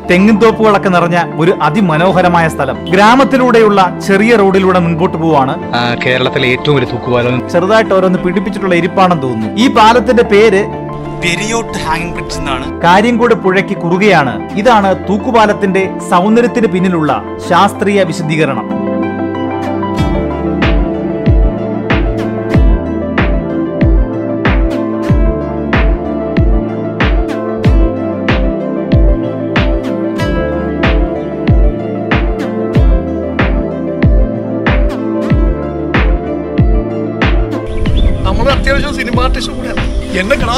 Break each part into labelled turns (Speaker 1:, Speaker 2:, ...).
Speaker 1: തെങ്ങിൻതോപ്പുകളൊക്കെ നിറഞ്ഞ ഒരു അതിമനോഹരമായ സ്ഥലം ഗ്രാമത്തിലൂടെയുള്ള ചെറിയ റോഡിലൂടെ മുൻപോട്ട് പോവാണ്
Speaker 2: ആ, കേരളത്തിലെ ഏറ്റവും വലിയ തൂക്കുപാലം
Speaker 1: ചെറുതായിട്ട് ഓരോന്ന് പിടിപ്പിച്ചിട്ടുള്ള ഇരിപ്പാണെന്ന് തോന്നുന്നു ഈ പാലത്തിന്റെ പേര്
Speaker 2: പെരിയോട്ട് ഹാങ്ങിങ് ബ്രിഡ്ജ് എന്നാണ്
Speaker 1: കാര്യംകോട് പുഴയ്ക്ക് കുറുകയാണ് ഇതാണ് തൂക്കുപാലത്തിന്റെ സൗന്ദര്യത്തിന് പിന്നിലുള്ള ശാസ്ത്രീയ വിശദീകരണം
Speaker 3: നമ്മൾ അത്യാവശ്യം സിനിമ ആർട്ടിസ്റ്റ് കൂടെയാണ് എന്നെ കടാ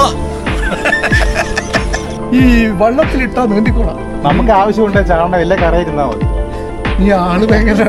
Speaker 3: ഈ വള്ളത്തിലിട്ടാ നീന്തിക്കോളാം
Speaker 1: നമുക്ക് ആവശ്യമുണ്ട് ചാണ വല്ല കറയിരുന്നാ മതി
Speaker 3: ഈ ആള് ഭയങ്കര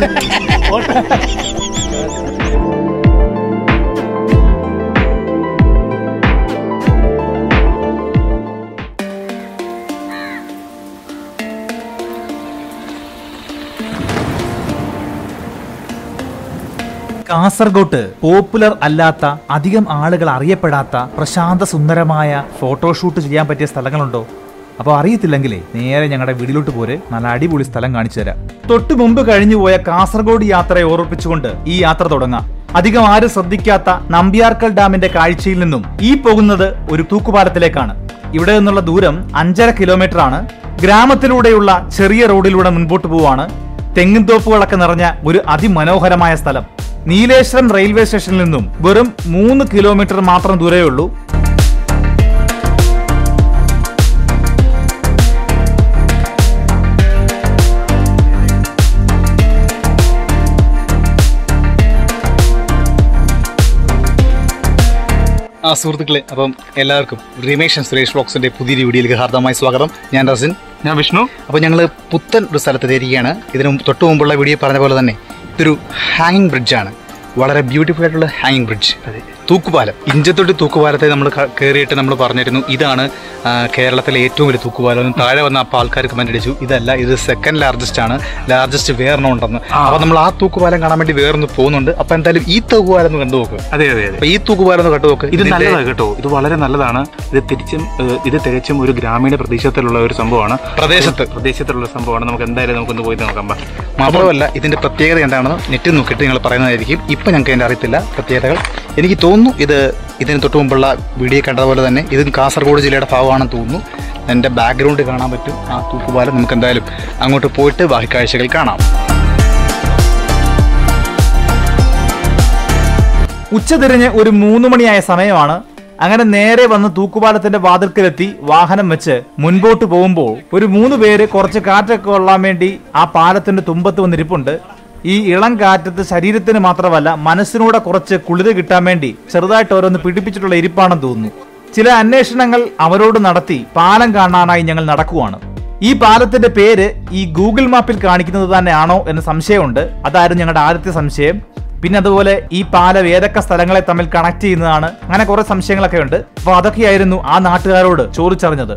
Speaker 1: കാസർഗോട്ട് പോപ്പുലർ അല്ലാത്ത അധികം ആളുകൾ അറിയപ്പെടാത്ത പ്രശാന്ത സുന്ദരമായ ഫോട്ടോഷൂട്ട് ചെയ്യാൻ പറ്റിയ സ്ഥലങ്ങളുണ്ടോ അപ്പോൾ അറിയത്തില്ലെങ്കിലേ നേരെ ഞങ്ങളുടെ വീട്ടിലോട്ട് പോരെ നല്ല അടിപൊളി സ്ഥലം കാണിച്ചു തരാം തൊട്ടു മുമ്പ് കഴിഞ്ഞുപോയ കാസർഗോഡ് യാത്രയെ ഓർപ്പിച്ചുകൊണ്ട് ഈ യാത്ര തുടങ്ങാം അധികം ആരും ശ്രദ്ധിക്കാത്ത നമ്പ്യാർക്കൽ ഡാമിന്റെ കാഴ്ചയിൽ നിന്നും ഈ പോകുന്നത് ഒരു തൂക്കുപാലത്തിലേക്കാണ് ഇവിടെ നിന്നുള്ള ദൂരം അഞ്ചര കിലോമീറ്റർ ആണ് ഗ്രാമത്തിലൂടെയുള്ള ചെറിയ റോഡിലൂടെ മുൻപോട്ട് പോവാണ് തെങ്ങിൻതോപ്പുകളൊക്കെ നിറഞ്ഞ ഒരു അതിമനോഹരമായ സ്ഥലം നീലേശ്വരം റെയിൽവേ സ്റ്റേഷനിൽ നിന്നും വെറും മൂന്ന് കിലോമീറ്റർ മാത്രം ദൂരമേ ഉള്ളൂ
Speaker 2: ആ സുഹൃത്തുക്കളെ അപ്പം എല്ലാവർക്കും റിമേഷൻ സുരേഷ് വ്ളോഗ്സിന്റെ പുതിയൊരു വീഡിയോയിലേക്ക് ഹാർദമായി സ്വാഗതം ഞാൻ റസിൻ
Speaker 4: ഞാൻ വിഷ്ണു
Speaker 2: അപ്പോൾ ഞങ്ങൾ പുത്തൻ ഒരു സ്ഥലത്ത് എത്തിയിരിക്കുകയാണ് ഇതിന് മുമ്പ് തൊട്ട് മുമ്പുള്ള വീഡിയോ പറഞ്ഞ പോലെ തന്നെ ഇതൊരു ഹാങ്ങിങ് ബ്രിഡ്ജാണ് വളരെ ബ്യൂട്ടിഫുൾ ആയിട്ടുള്ള ഹാങ്ങിങ് ബ്രിഡ്ജ് തൂക്കുപാലം ഇഞ്ചത്തൊട്ടി തൂക്കുപാലത്തെ നമ്മൾ കയറിയിട്ട് നമ്മൾ പറഞ്ഞിരുന്നു ഇതാണ് ആ, കേരളത്തിലെ ഏറ്റവും വലിയ തൂക്കുപാലം എന്ന് താഴെ വന്ന അപ്പോൾ ആൾക്കാർ കമന്റ് അടിച്ചു ഇതല്ല ഇത് സെക്കൻഡ് ലാർജസ്റ്റ് ആണ് ലാർജസ്റ്റ് വേറെണ്ണം ഉണ്ടെന്ന് അപ്പോൾ നമ്മൾ ആ തൂക്കുപാലം കാണാൻ വേണ്ടി വേറൊന്ന് പോകുന്നുണ്ട് അപ്പോൾ എന്തായാലും ഈ തൂക്കുപാലം ഒന്ന് കണ്ടു നോക്കുക
Speaker 4: അതെ അതെ അതെ
Speaker 2: അപ്പോൾ ഈ തൂക്കുപാലം ഒന്ന് കണ്ടു നോക്ക്
Speaker 4: ഇത്
Speaker 2: ഇതിന്റെ-
Speaker 4: നല്ലതാണ് കേട്ടോ ഇത് വളരെ നല്ലതാണ് ഇത് തിരിച്ചും ഏഹ്, ഇത് തികച്ചും ഒരു ഗ്രാമീണ പ്രദേശത്തിലുള്ള ഒരു സംഭവമാണ്
Speaker 2: പ്രദേശത്ത്
Speaker 4: പ്രദേശത്തുള്ള സംഭവമാണ് നമുക്ക് എന്തായാലും നമുക്കൊന്ന് പോയി നോക്കാം ബാ.
Speaker 2: മാത്രമല്ല ഇതിന്റെ പ്രത്യേകത എന്താണെന്ന് നെറ്റിൽ നോക്കിയിട്ട് നിങ്ങൾ പറയുന്നതായിരിക്കും ഇപ്പം ഞങ്ങൾക്ക് അതിൻ്റെ അറിയത്തില്ല പ്രത്യേകതകൾ എനിക്ക് തോന്നുന്നു ഇത് ഇതിന് തൊട്ട് മുമ്പുള്ള വീഡിയോ കണ്ടതുപോലെ തന്നെ ഇത് കാസർഗോഡ് ജില്ലയുടെ ഭാഗമാണെന്ന് തോന്നുന്നു എൻ്റെ ബാക്ക്ഗ്രൗണ്ട് കാണാൻ പറ്റും ആ തൂക്കുപാലം നമുക്ക് എന്തായാലും അങ്ങോട്ട് പോയിട്ട് ബാക്കി കാഴ്ചകൾ കാണാം
Speaker 1: ഉച്ചതിരിഞ്ഞ് ഒരു മൂന്ന് മണിയായ സമയമാണ് അങ്ങനെ നേരെ വന്ന് തൂക്കുപാലത്തിന്റെ വാതിൽക്കലെത്തി വാഹനം വെച്ച് മുൻപോട്ട് പോകുമ്പോൾ ഒരു മൂന്ന് പേര് കുറച്ച് കാറ്റൊക്കെ കൊള്ളാൻ വേണ്ടി ആ പാലത്തിന്റെ തുമ്പത്ത് വന്നിരിപ്പുണ്ട് ഈ ഇളം കാറ്റത്ത് ശരീരത്തിന് മാത്രമല്ല മനസ്സിനൂടെ കുറച്ച് കുളിര് കിട്ടാൻ വേണ്ടി ചെറുതായിട്ട് ഓരോന്ന് പിടിപ്പിച്ചിട്ടുള്ള ഇരിപ്പാണെന്ന് തോന്നുന്നു ചില അന്വേഷണങ്ങൾ അവരോട് നടത്തി പാലം കാണാനായി ഞങ്ങൾ നടക്കുവാണ് ഈ പാലത്തിന്റെ പേര് ഈ ഗൂഗിൾ മാപ്പിൽ കാണിക്കുന്നത് തന്നെയാണോ എന്ന് സംശയമുണ്ട് അതായിരുന്നു ഞങ്ങളുടെ ആദ്യത്തെ സംശയം പിന്നെ അതുപോലെ ഈ പാലം ഏതൊക്കെ സ്ഥലങ്ങളെ തമ്മിൽ കണക്ട് ചെയ്യുന്നതാണ് അങ്ങനെ കുറെ സംശയങ്ങളൊക്കെ ഉണ്ട് അപ്പൊ അതൊക്കെയായിരുന്നു ആ നാട്ടുകാരോട് ചോദിച്ചറിഞ്ഞത്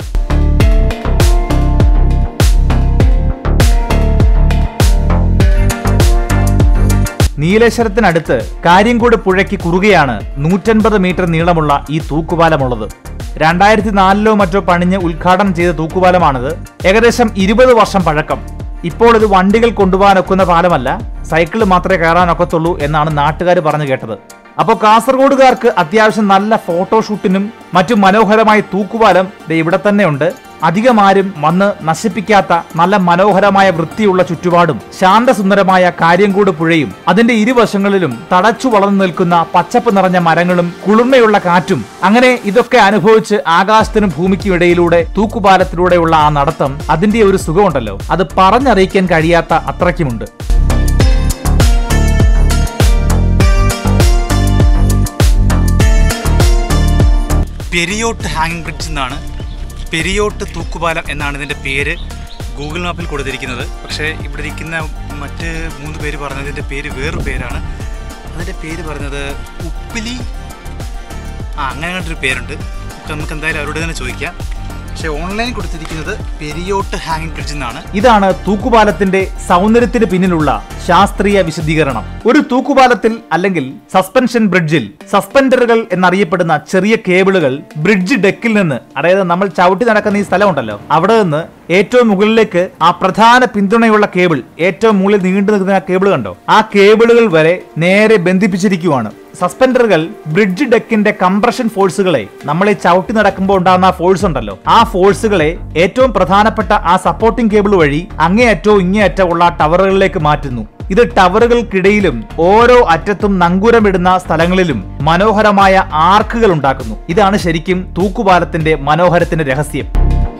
Speaker 1: നീലേശ്വരത്തിനടുത്ത് കാര്യംകോട് പുഴയ്ക്ക് കുറുകെയാണ് നൂറ്റൻപത് മീറ്റർ നീളമുള്ള ഈ തൂക്കുപാലമുള്ളത് രണ്ടായിരത്തി നാലിലോ മറ്റോ പണിഞ്ഞ് ഉദ്ഘാടനം ചെയ്ത തൂക്കുപാലമാണിത് ഏകദേശം ഇരുപത് വർഷം പഴക്കം ഇപ്പോൾ ഇത് വണ്ടികൾ കൊണ്ടുപോകാനൊക്കുന്ന പാലമല്ല സൈക്കിൾ മാത്രമേ കയറാനൊക്കത്തുള്ളൂ എന്നാണ് നാട്ടുകാർ പറഞ്ഞു കേട്ടത് അപ്പോൾ കാസർഗോഡുകാർക്ക് അത്യാവശ്യം നല്ല ഫോട്ടോഷൂട്ടിനും മറ്റു മനോഹരമായ തൂക്കുപാലം ദേ ഇവിടെ തന്നെ ഉണ്ട് അധികമാരും വന്ന് നശിപ്പിക്കാത്ത നല്ല മനോഹരമായ വൃത്തിയുള്ള ചുറ്റുപാടും ശാന്തസുന്ദരമായ കാര്യംകൂട് പുഴയും അതിന്റെ ഇരുവശങ്ങളിലും തടച്ചു വളർന്നു നിൽക്കുന്ന പച്ചപ്പ് നിറഞ്ഞ മരങ്ങളും കുളിർമയുള്ള കാറ്റും അങ്ങനെ ഇതൊക്കെ അനുഭവിച്ച് ആകാശത്തിനും ഭൂമിക്കും ഇടയിലൂടെ തൂക്കുപാലത്തിലൂടെയുള്ള ആ നടത്തം അതിന്റെ ഒരു സുഖമുണ്ടല്ലോ അത് പറഞ്ഞറിയിക്കാൻ കഴിയാത്ത അത്രയ്ക്കുമുണ്ട്
Speaker 2: പെരിയോട്ട് ഹാങ്ങിങ് ബ്രിഡ്ജ് എന്നാണ് പെരിയോട്ട് തൂക്കുപാലം എന്നാണ് ഇതിൻ്റെ പേര് ഗൂഗിൾ മാപ്പിൽ കൊടുത്തിരിക്കുന്നത് പക്ഷേ ഇവിടെ ഇരിക്കുന്ന മറ്റ് മൂന്ന് പേര് പറഞ്ഞതിൻ്റെ പേര് വേറൊരു പേരാണ് അതിൻ്റെ പേര് പറഞ്ഞത് ഉപ്പിലി ആ അങ്ങനെ ഒരു പേരുണ്ട് നമുക്ക് നമുക്ക് എന്തായാലും അവരോട് തന്നെ ചോദിക്കാം പക്ഷേ ഓൺലൈൻ കൊടുത്തിരിക്കുന്നത് പെരിയോട്ട് ഹാങ്ങിങ് ബ്രിഡ്ജ് എന്നാണ്
Speaker 1: ഇതാണ് തൂക്കുപാലത്തിന്റെ സൗന്ദര്യത്തിന് പിന്നിലുള്ള ശാസ്ത്രീയ വിശദീകരണം ഒരു തൂക്കുപാലത്തിൽ അല്ലെങ്കിൽ സസ്പെൻഷൻ ബ്രിഡ്ജിൽ സസ്പെൻഡറുകൾ എന്നറിയപ്പെടുന്ന ചെറിയ കേബിളുകൾ ബ്രിഡ്ജ് ഡെക്കിൽ നിന്ന് അതായത് നമ്മൾ ചവിട്ടി നടക്കുന്ന ഈ സ്ഥലമുണ്ടല്ലോ അവിടെ നിന്ന് ഏറ്റവും മുകളിലേക്ക് ആ പ്രധാന പിന്തുണയുള്ള കേബിൾ ഏറ്റവും മുകളിൽ നീണ്ടു നിൽക്കുന്ന ആ കേബിൾ കണ്ടോ ആ കേബിളുകൾ വരെ നേരെ ബന്ധിപ്പിച്ചിരിക്കുവാണ് സസ്പെൻഡറുകൾ ബ്രിഡ്ജ് ഡെക്കിന്റെ കംപ്രഷൻ ഫോഴ്സുകളെ നമ്മൾ ഈ ചവിട്ടി നടക്കുമ്പോൾ ഉണ്ടാകുന്ന ആ ഫോഴ്സ് ഉണ്ടല്ലോ ആ ഫോഴ്സുകളെ ഏറ്റവും പ്രധാനപ്പെട്ട ആ സപ്പോർട്ടിംഗ് കേബിൾ വഴി അങ്ങേയറ്റവും ഇങ്ങേയറ്റമുള്ള ടവറുകളിലേക്ക് മാറ്റുന്നു ഇത് ടവറുകൾക്കിടയിലും ഓരോ അറ്റത്തും നങ്കൂരമിടുന്ന സ്ഥലങ്ങളിലും മനോഹരമായ ആർക്കുകൾ ഉണ്ടാക്കുന്നു ഇതാണ് ശരിക്കും തൂക്കുപാലത്തിന്റെ മനോഹരത്തിന്റെ രഹസ്യം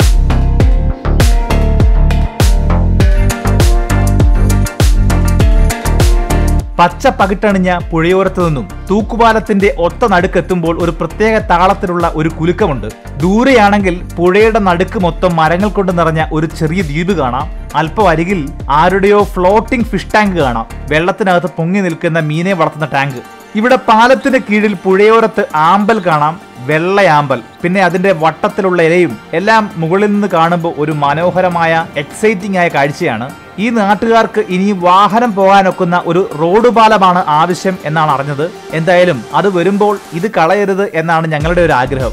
Speaker 1: പച്ച പകിട്ടണിഞ്ഞ പുഴയോരത്തു നിന്നും തൂക്കുപാലത്തിന്റെ ഒത്ത നടുക്കെത്തുമ്പോൾ ഒരു പ്രത്യേക താളത്തിലുള്ള ഒരു കുലുക്കമുണ്ട് ദൂരെയാണെങ്കിൽ പുഴയുടെ നടുക്ക് മൊത്തം മരങ്ങൾ കൊണ്ട് നിറഞ്ഞ ഒരു ചെറിയ ദ്വീപ് കാണാം അല്പം അരികിൽ ആരുടെയോ ഫ്ലോട്ടിംഗ് ഫിഷ് ടാങ്ക് കാണാം വെള്ളത്തിനകത്ത് പൊങ്ങി നിൽക്കുന്ന മീനെ വളർത്തുന്ന ടാങ്ക് ഇവിടെ പാലത്തിന് കീഴിൽ പുഴയോരത്ത് ആമ്പൽ കാണാം വെള്ളയാമ്പൽ പിന്നെ അതിന്റെ വട്ടത്തിലുള്ള ഇലയും എല്ലാം മുകളിൽ നിന്ന് കാണുമ്പോൾ ഒരു മനോഹരമായ എക്സൈറ്റിംഗ് ആയ കാഴ്ചയാണ് ഈ നാട്ടുകാർക്ക് ഇനി വാഹനം പോകാനൊക്കുന്ന ഒരു റോഡ് പാലമാണ് ആവശ്യം എന്നാണ് അറിഞ്ഞത് എന്തായാലും അത് വരുമ്പോൾ ഇത് കളയരുത് എന്നാണ് ഞങ്ങളുടെ ഒരു ആഗ്രഹം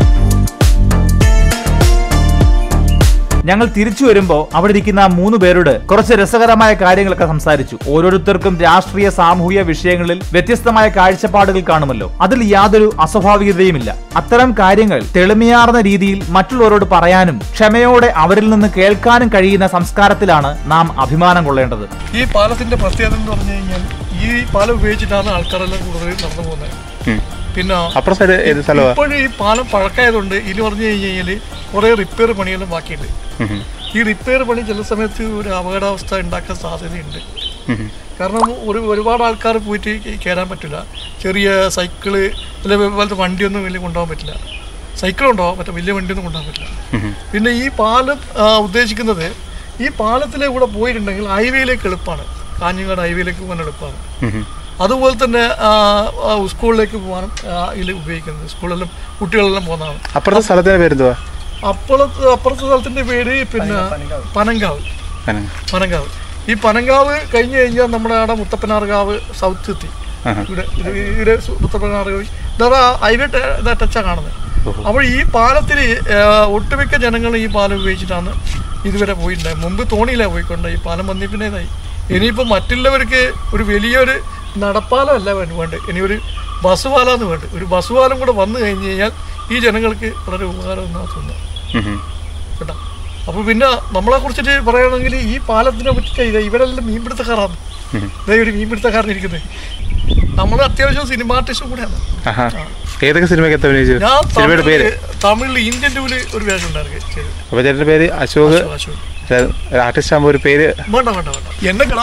Speaker 1: ഞങ്ങൾ തിരിച്ചു വരുമ്പോൾ അവിടെ ഇരിക്കുന്ന ആ മൂന്ന് പേരോട് കുറച്ച് രസകരമായ കാര്യങ്ങളൊക്കെ സംസാരിച്ചു ഓരോരുത്തർക്കും രാഷ്ട്രീയ സാമൂഹിക വിഷയങ്ങളിൽ വ്യത്യസ്തമായ കാഴ്ചപ്പാടുകൾ കാണുമല്ലോ അതിൽ യാതൊരു അസ്വാഭാവികതയുമില്ല അത്തരം കാര്യങ്ങൾ തെളിമയാർന്ന രീതിയിൽ മറ്റുള്ളവരോട് പറയാനും ക്ഷമയോടെ അവരിൽ നിന്ന് കേൾക്കാനും കഴിയുന്ന സംസ്കാരത്തിലാണ് നാം അഭിമാനം കൊള്ളേണ്ടത്
Speaker 3: ഈ പാലത്തിന്റെ പ്രത്യേകത എന്ന് പറഞ്ഞു കഴിഞ്ഞാൽ ഈ പാലം ഉപയോഗിച്ചിട്ടാണ് ആൾക്കാരെല്ലാം കൂടുതൽ നടന്നു പോകുന്നത് പിന്നെ
Speaker 4: അപ്പുറം സൈഡ് ഏത് സ്ഥലമാണ്
Speaker 3: ഇപ്പോഴും ഈ പാലം പഴക്കായതുകൊണ്ട് ഇനി പറഞ്ഞു കഴിഞ്ഞാൽ കുറെ റിപ്പയർ പണിയെല്ലാം ബാക്കിയുണ്ട് ഈ റിപ്പയർ പണി ചില സമയത്ത് ഒരു അപകടാവസ്ഥ ഉണ്ടാക്കാൻ സാധ്യതയുണ്ട് കാരണം ഒരു ഒരുപാട് ആൾക്കാർ പോയിട്ട് കയറാൻ പറ്റില്ല ചെറിയ സൈക്കിള് അല്ലെങ്കിൽ പോലത്തെ വണ്ടിയൊന്നും വലിയ കൊണ്ടുപോകാൻ പറ്റില്ല സൈക്കിൾ കൊണ്ടുപോകാം മറ്റേ വലിയ വണ്ടിയൊന്നും കൊണ്ടുപോകാൻ പറ്റില്ല പിന്നെ ഈ പാലം ആ, ഉദ്ദേശിക്കുന്നത് ഈ പാലത്തിലെ കൂടെ പോയിട്ടുണ്ടെങ്കിൽ ഹൈവേയിലേക്ക് എളുപ്പമാണ് കാഞ്ഞങ്ങാട് ഹൈവേയിലേക്ക് പോകാൻ എളുപ്പമാണ് അതുപോലെ തന്നെ ആ, ആ, സ്കൂളിലേക്ക് പോകാനും ആ, ഇതിൽ ഉപയോഗിക്കുന്നത് സ്കൂളിലെല്ലാം കുട്ടികളെല്ലാം പോകുന്നതാണ്
Speaker 4: അപ്പുറത്തെ സ്ഥലത്തിന്റെ പേരെന്തുവാ
Speaker 3: അപ്പുറത്ത് അപ്പുറത്തെ സ്ഥലത്തിന്റെ പേര് പിന്നെ പനങ്കാവ് പനങ്കാവ് ഈ പനങ്കാവ് കഴിഞ്ഞു കഴിഞ്ഞാൽ നമ്മുടെ അവിടെ മുത്തപ്പനാർകാവ് സൗത്ത് എത്തി ഇവിടെ ഇത് ഇവിടെ മുത്തപ്പനാർകാവ് ഇതാ ഹൈവേ ഇതാ ടച്ചാ കാണുന്നത് അപ്പോൾ ഈ പാലത്തിൽ ഒട്ടുമിക്ക ജനങ്ങൾ ഈ പാലം ഉപയോഗിച്ചിട്ടാണ് ഇതുവരെ പോയിട്ടുണ്ടായത് മുമ്പ് തോണിയിലാണ് പോയിക്കൊണ്ട് ഈ പാലം വന്നി പിന്നെ ഇതായി ഇനിയിപ്പോൾ മറ്റുള്ളവർക്ക് ഒരു വലിയൊരു നടപ്പാലമല്ല വേണ്ട വേണ്ടത് ഇനി ഒരു ബസ് പാലമാണ് വേണ്ടത് ഒരു ബസ് പാലം കൂടെ വന്നു കഴിഞ്ഞ് കഴിഞ്ഞാൽ ഈ ജനങ്ങൾക്ക് വളരെ ഉപകാരം എന്നാണ് തോന്നുന്നത് കേട്ടോ അപ്പോൾ പിന്നെ നമ്മളെ കുറിച്ചിട്ട് പറയുകയാണെങ്കിൽ ഈ പാലത്തിനെ പറ്റി ഇത് ഇവരെല്ലാം മീൻപിടുത്തക്കാരാണ് ഇതേ ഒരു മീൻപിടുത്തക്കാരനിരിക്കുന്നത് നമ്മൾ അത്യാവശ്യം സിനിമ ആർട്ടിസ്റ്റും കൂടെയാണ്
Speaker 4: ആഹാ. ഏതൊക്കെ സിനിമയ്ക്ക് അഭിനയിച്ചു
Speaker 3: ഞാൻ
Speaker 4: സിനിമയുടെ പേര്
Speaker 3: തമിഴിൽ തമിഴിൽ ഇന്ത്യൻ ടൂവില് ഒരു വേഷം ഉണ്ടായിരുന്നു ചെയ്തത്
Speaker 4: അപ്പൊ ചേട്ടന്റെ പേര് അശോക്
Speaker 3: അശോക്.
Speaker 4: ആർട്ടിസ്റ്റ് ആകുമ്പോൾ ഒരു പേര്
Speaker 3: വേണ്ട വേണ്ട വേണ്ട എന്നെ കിടാ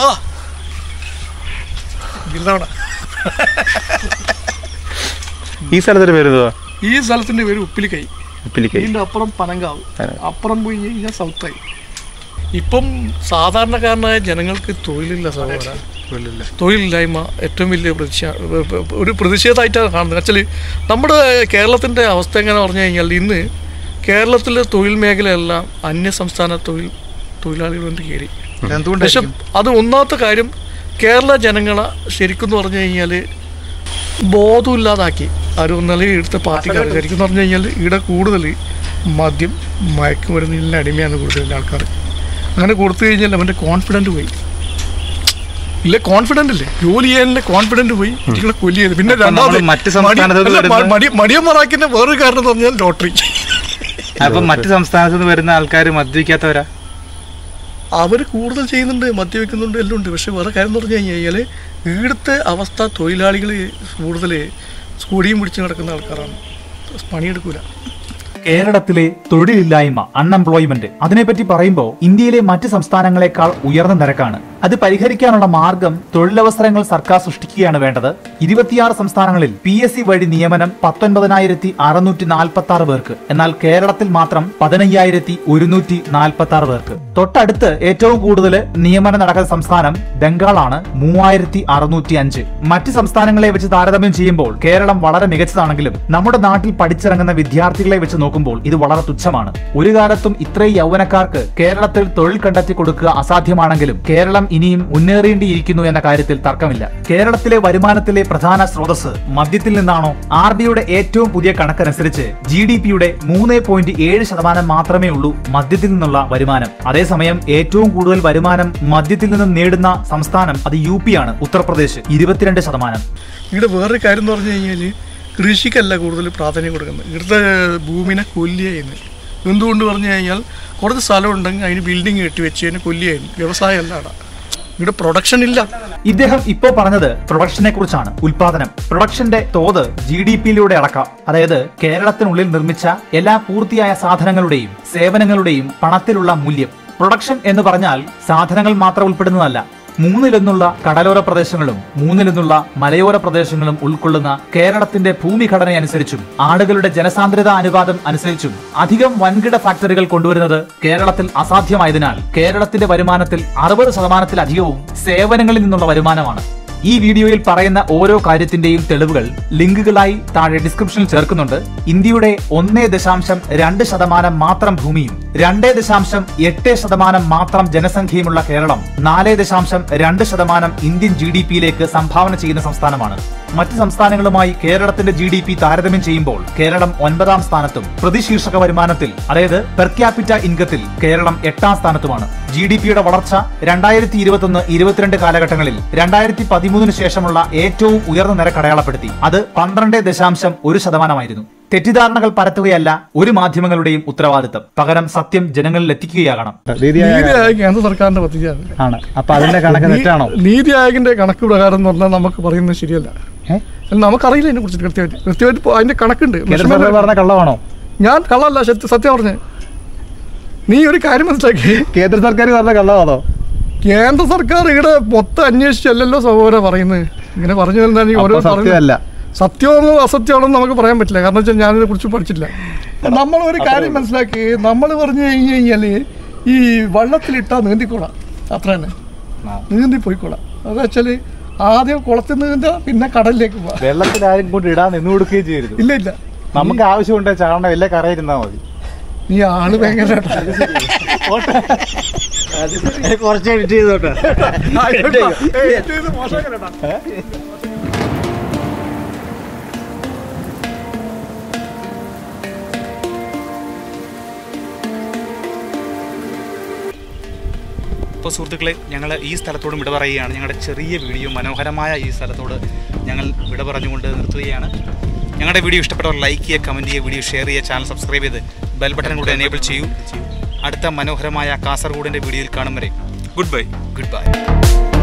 Speaker 3: ഇല്ലവണ
Speaker 4: ഈ സ്ഥലത്തിന്റെ പേര് എന്തുവാ
Speaker 3: ഈ സ്ഥലത്തിന്റെ പേര് ഉപ്പിലിക്കൈ
Speaker 4: ഉപ്പിലിക്കൈ
Speaker 3: ഇതിന്റെ അപ്പുറം പനങ്കാവ്
Speaker 4: പനങ്കാവ്.
Speaker 3: അപ്പുറം പോയി കഴിഞ്ഞാൽ സൗത്തായി ഇപ്പം സാധാരണക്കാരനായ ജനങ്ങൾക്ക് തൊഴിലില്ല സഹോദര തൊഴിലില്ലായ്മ ഏറ്റവും വലിയ പ്രതിഷേ ഒരു പ്രതിഷേധമായിട്ടാണ് കാണുന്നത് ആക്ച്വലി നമ്മുടെ കേരളത്തിൻ്റെ അവസ്ഥ എങ്ങനെ പറഞ്ഞു കഴിഞ്ഞാൽ ഇന്ന് കേരളത്തിലെ തൊഴിൽ മേഖലയെല്ലാം അന്യ സംസ്ഥാന തൊഴിൽ തൊഴിലാളികൾ കൊണ്ട് കയറി പക്ഷെ
Speaker 2: എന്തുകൊണ്ടായിരിക്കും
Speaker 3: അത് ഒന്നാമത്തെ കാര്യം കേരള ജനങ്ങളെ ശരിക്കും എന്ന് പറഞ്ഞു കഴിഞ്ഞാൽ ബോധമില്ലാതാക്കി ആരും ഒന്നാലും ഇവിടുത്തെ പാർട്ടിക്കാർ ശരിക്കും എന്ന് പറഞ്ഞു കഴിഞ്ഞാൽ ഇവിടെ കൂടുതൽ മദ്യം മയക്കുമരുന്നിൻ്റെ അടിമയാണ് കൂടുതൽ ആൾക്കാർ അങ്ങനെ കൊടുത്തു കഴിഞ്ഞാൽ അവൻ്റെ കോൺഫിഡൻറ്റ് പോയി ഇല്ല കോൺഫിഡൻ്റ് ഇല്ലേ ജോലി ചെയ്യാനുള്ള കോൺഫിഡൻറ്റ് പോയി ഇങ്ങളെ കൊല്ലിയത് പിന്നെ
Speaker 2: അപ്പൊ നമ്മള്
Speaker 3: രണ്ടാമത്
Speaker 2: മറ്റ് സംസ്ഥാനത്ത്
Speaker 3: മടി- അല്ല,
Speaker 2: വരുന്ന-
Speaker 3: മടി മടിയന്മാരാക്കിൻ്റെ വേറൊരു കാരണം എന്ന് പറഞ്ഞാൽ ലോട്ടറി
Speaker 2: അപ്പൊ മറ്റു സംസ്ഥാനത്ത് നിന്ന് വരുന്ന ആൾക്കാർ മദ്യപിക്കാത്തവരാ
Speaker 3: അവർ കൂടുതൽ ചെയ്യുന്നുണ്ട് മദ്യവെക്കുന്നുണ്ട് എല്ലാം ഉണ്ട് പക്ഷെ വേറെ കാര്യം എന്ന് പറഞ്ഞു കഴിഞ്ഞാൽ ഇവിടുത്തെ അവസ്ഥ തൊഴിലാളികൾ കൂടുതൽ സ്കൂടിയും പിടിച്ച് നടക്കുന്ന ആൾക്കാരാണ് പണിയെടുക്കൂല
Speaker 1: കേരളത്തിലെ തൊഴിലില്ലായ്മ അൺഎംപ്ലോയ്മെന്റ് അതിനെപ്പറ്റി പറയുമ്പോൾ ഇന്ത്യയിലെ മറ്റ് സംസ്ഥാനങ്ങളെക്കാൾ ഉയർന്ന നിരക്കാണ് അത് പരിഹരിക്കാനുള്ള മാർഗം തൊഴിലവസരങ്ങൾ സർക്കാർ സൃഷ്ടിക്കുകയാണ് വേണ്ടത് ഇരുപത്തിയാറ് സംസ്ഥാനങ്ങളിൽ പി എസ് സി വഴി നിയമനം പത്തൊൻപതിനായിരത്തി അറുന്നൂറ്റി നാൽപ്പത്തി ആറ് പേർക്ക് എന്നാൽ കേരളത്തിൽ മാത്രം പതിനയ്യായിരത്തി ഒരുന്നൂറ്റി നാൽപ്പത്തി ആറ് പേർക്ക് തൊട്ടടുത്ത് ഏറ്റവും കൂടുതൽ നിയമനം നടക്കുന്ന സംസ്ഥാനം ബംഗാളാണ് മൂവായിരത്തി അറുന്നൂറ്റി അഞ്ച് മറ്റ് സംസ്ഥാനങ്ങളെ വെച്ച് താരതമ്യം ചെയ്യുമ്പോൾ കേരളം വളരെ മികച്ചതാണെങ്കിലും നമ്മുടെ നാട്ടിൽ പഠിച്ചിറങ്ങുന്ന വിദ്യാർത്ഥികളെ വെച്ച് നോക്കുമ്പോൾ നോക്കുമ്പോൾ ഇത് വളരെ തുച്ഛമാണ് ഒരു കാലത്തും ഇത്രയും യൗവനക്കാർക്ക് കേരളത്തിൽ തൊഴിൽ കണ്ടെത്തി കൊടുക്കുക അസാധ്യമാണെങ്കിലും കേരളം ഇനിയും മുന്നേറേണ്ടിയിരിക്കുന്നു എന്ന കാര്യത്തിൽ തർക്കമില്ല കേരളത്തിലെ വരുമാനത്തിലെ പ്രധാന സ്രോതസ് മദ്യത്തിൽ നിന്നാണോ ആർ ബിയുടെ ഏറ്റവും പുതിയ കണക്കനുസരിച്ച് ജി ഡി പിയുടെ മൂന്ന് പോയിന്റ് ഏഴ് ശതമാനം മാത്രമേ ഉള്ളൂ മദ്യത്തിൽ നിന്നുള്ള വരുമാനം അതേസമയം ഏറ്റവും കൂടുതൽ വരുമാനം മദ്യത്തിൽ നിന്നും നേടുന്ന സംസ്ഥാനം അത് യു പി ആണ് ഉത്തർപ്രദേശ് ഇരുപത്തിരണ്ട് ശതമാനം
Speaker 3: ഇവിടെ വേറൊരു കാര്യം എന്ന് പറഞ്ഞു കഴിഞ്ഞാൽ കൃഷിക്കല്ല കൂടുതൽ പ്രാധാന്യം കൊടുക്കുന്നത് ഇവിടുത്തെ ഭൂമിനെ കൊല്ലുക ചെയ്യുന്നത് എന്തുകൊണ്ട് പറഞ്ഞു കഴിഞ്ഞാൽ കുറച്ച് സ്ഥലം ഉണ്ടെങ്കിൽ അതിന് ബിൽഡിംഗ് കെട്ടി വെച്ച് കഴിഞ്ഞാൽ കൊല്ലുക ചെയ്യുന്നു വ്യവസായം അല്ല അവിടെ ഇവിടെ പ്രൊഡക്ഷൻ ഇല്ല
Speaker 1: ഇദ്ദേഹം ഇപ്പോൾ പറഞ്ഞത് പ്രൊഡക്ഷനെ കുറിച്ചാണ് ഉൽപാദനം പ്രൊഡക്ഷന്റെ തോത് ജി ഡി പിയിലൂടെ അളക്കാം അതായത് കേരളത്തിനുള്ളിൽ നിർമ്മിച്ച എല്ലാ പൂർത്തിയായ സാധനങ്ങളുടെയും സേവനങ്ങളുടെയും പണത്തിലുള്ള മൂല്യം പ്രൊഡക്ഷൻ എന്ന് പറഞ്ഞാൽ സാധനങ്ങൾ മാത്രം ഉൾപ്പെടുന്നതല്ല മൂന്നിലൊന്നുള്ള കടലോര പ്രദേശങ്ങളും മൂന്നിലൊന്നുള്ള മലയോര പ്രദേശങ്ങളും ഉൾക്കൊള്ളുന്ന കേരളത്തിന്റെ ഭൂമിഘടനയനുസരിച്ചും ആളുകളുടെ ജനസാന്ദ്രത അനുപാതം അനുസരിച്ചും അധികം വൻകിട ഫാക്ടറികൾ കൊണ്ടുവരുന്നത് കേരളത്തിൽ അസാധ്യമായതിനാൽ കേരളത്തിന്റെ വരുമാനത്തിൽ അറുപത് ശതമാനത്തിലധികവും സേവനങ്ങളിൽ നിന്നുള്ള വരുമാനമാണ് ഈ വീഡിയോയിൽ പറയുന്ന ഓരോ കാര്യത്തിന്റെയും തെളിവുകൾ ലിങ്കുകളായി താഴെ ഡിസ്ക്രിപ്ഷനിൽ ചേർക്കുന്നുണ്ട് ഇന്ത്യയുടെ ഒന്നേ ദശാംശം രണ്ട് ശതമാനം മാത്രം ഭൂമിയും രണ്ടേ ദശാംശം എട്ട് ശതമാനം മാത്രം ജനസംഖ്യയുമുള്ള കേരളം നാല് ദശാംശം രണ്ട് ശതമാനം ഇന്ത്യൻ ജി ഡി പിയിലേക്ക് സംഭാവന ചെയ്യുന്ന സംസ്ഥാനമാണ് മറ്റ് സംസ്ഥാനങ്ങളുമായി കേരളത്തിന്റെ ജി ഡി പി താരതമ്യം ചെയ്യുമ്പോൾ കേരളം ഒൻപതാം സ്ഥാനത്തും പ്രതിശീർഷക വരുമാനത്തിൽ അതായത് പെർ ക്യാപിറ്റ ഇൻകത്തിൽ കേരളം എട്ടാം സ്ഥാനത്തുമാണ് ജി ഡി പിയുടെ വളർച്ച രണ്ടായിരത്തി ഇരുപത്തൊന്ന് ഇരുപത്തിരണ്ട് കാലഘട്ടങ്ങളിൽ രണ്ടായിരത്തി പതിമൂന്നിന് ശേഷമുള്ള ഏറ്റവും ഉയർന്ന നിരക്ക് അടയാളപ്പെടുത്തി അത് പന്ത്രണ്ട് ദശാംശം ഒരു ശതമാനമായിരുന്നു തെറ്റിദ്ധാരണകൾ പരത്തുകയല്ല ഒരു മാധ്യമങ്ങളുടെയും ഉത്തരവാദിത്തം പകരം സത്യം ജനങ്ങളിൽ എത്തിക്കുകയാകണം
Speaker 3: നീതി ആയോഗ് കേന്ദ്ര സർക്കാരിന്റെ പദ്ധതിയാണ്
Speaker 2: ആണ് അപ്പൊ അതിന്റെ കണക്ക് തെറ്റാണോ
Speaker 3: നീതി ആയോഗിന്റെ കണക്ക് പ്രകാരം എന്ന് പറഞ്ഞാൽ നമുക്ക് പറയുന്നത് ശരിയല്ല അല്ല, നമുക്കറിയില്ല അതിനെ കുറിച്ച് കൃത്യമായിട്ട് കൃത്യമായിട്ട് ഇപ്പൊ അതിന്റെ കണക്കുണ്ട് measurement
Speaker 2: പറഞ്ഞ കള്ളമാണോ
Speaker 3: ഞാൻ കള്ളല്ല സത്യം സത്യം പറഞ്ഞ് നീ ഒരു കാര്യം മനസ്സിലാക്കി
Speaker 2: കേന്ദ്ര സർക്കാർ പറഞ്ഞ കള്ളമാണോ
Speaker 3: കേന്ദ്ര സർക്കാർ ഇവിടെ മൊത്തം അന്വേഷിച്ചല്ലല്ലോ സഹോദര പറയുന്നത് ഇങ്ങനെ പറഞ്ഞു വരുന്നതാണ് ഈ ഓരോ പറയുന്നത് സത്യമാണോ അസത്യമാണോ എന്ന് നമുക്ക് പറയാൻ പറ്റില്ല കാരണം വെച്ചാൽ ഞാനിതിനെ കുറിച്ച് പഠിച്ചില്ല നമ്മൾ ഒരു കാര്യം മനസ്സിലാക്കി നമ്മൾ പറഞ്ഞു കഴിഞ്ഞു കഴിഞ്ഞാൽ ഈ വള്ളത്തിലിട്ടാ നീന്തിക്കോളാം അത്ര തന്നെ നീന്തി പോയിക്കോളാം അതെന്ന് വെച്ചാൽ ആദ്യം കുളത്തിൽ നീന്താ പിന്നെ കടലിലേക്ക് പോവാ
Speaker 2: വെള്ളത്തിൽ ആരും കൊണ്ട് ഇടാൻ നിന്ന് കൊടുക്കുകയും ചെയ്യരുത്
Speaker 3: ഇല്ല ഇല്ല
Speaker 2: നമുക്ക് ആവശ്യമുണ്ട് ചാടണം എല്ലാ കറയിരുന്നാ മതി
Speaker 3: നീ ആള് ഭയങ്കര
Speaker 2: കുറച്ച് എഡിറ്റ് ചെയ്തോട്ടെ
Speaker 4: അപ്പോൾ സുഹൃത്തുക്കളെ ഞങ്ങൾ ഈ സ്ഥലത്തോടും വിട പറയുകയാണ് ഞങ്ങളുടെ ചെറിയ വീഡിയോ മനോഹരമായ ഈ സ്ഥലത്തോട് ഞങ്ങൾ വിട പറഞ്ഞുകൊണ്ട് നിർത്തുകയാണ് ഞങ്ങളുടെ വീഡിയോ ഇഷ്ടപ്പെട്ടവർ ലൈക്ക് ചെയ്യുക കമൻറ്റ് ചെയ്യുക വീഡിയോ ഷെയർ ചെയ്യുക ചാനൽ സബ്സ്ക്രൈബ് ചെയ്ത് ബെൽ ബട്ടൺ കൂടെ എനേബിൾ ചെയ്യൂ അടുത്ത മനോഹരമായ കാസർഗോഡിൻ്റെ വീഡിയോയിൽ കാണും വരെ ഗുഡ് ബൈ ഗുഡ് ബൈ